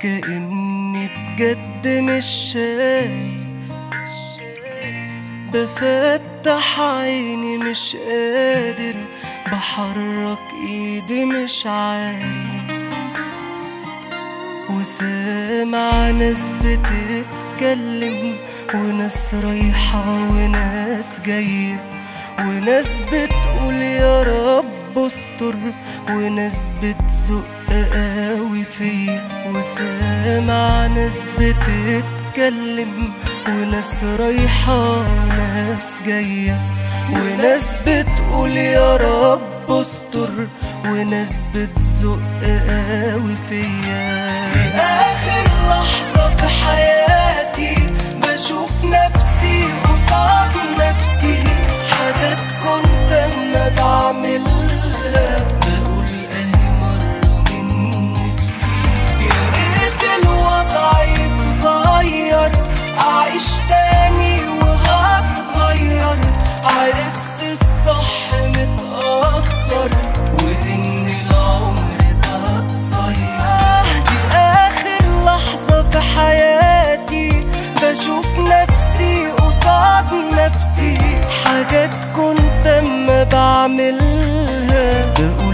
كأني بجد مش شايف بفتح عيني مش قادر بحرك ايدي مش عارف وسامع ناس بتتكلم وناس رايحة وناس جاية وناس بتقول يا رب استر وناس بتزق قوي فيا وسامع ناس بتتكلم وناس رايحة وناس جاية وناس بتقول يا رب استر وناس بتزق قوي فيا آخر لحظة في حياتي بشوف نفسي قصاد نفسي حاجات كنت انا بعملها بقول اهي مرة من نفسي يا ريت الوضع يتغير اعيش تاني وهتغير عرفت الصح متأخر وان العمر ده قصير دي اخر لحظة في حياتي بشوف نفسي قصاد نفسي حاجات كنت اما بعملها بقول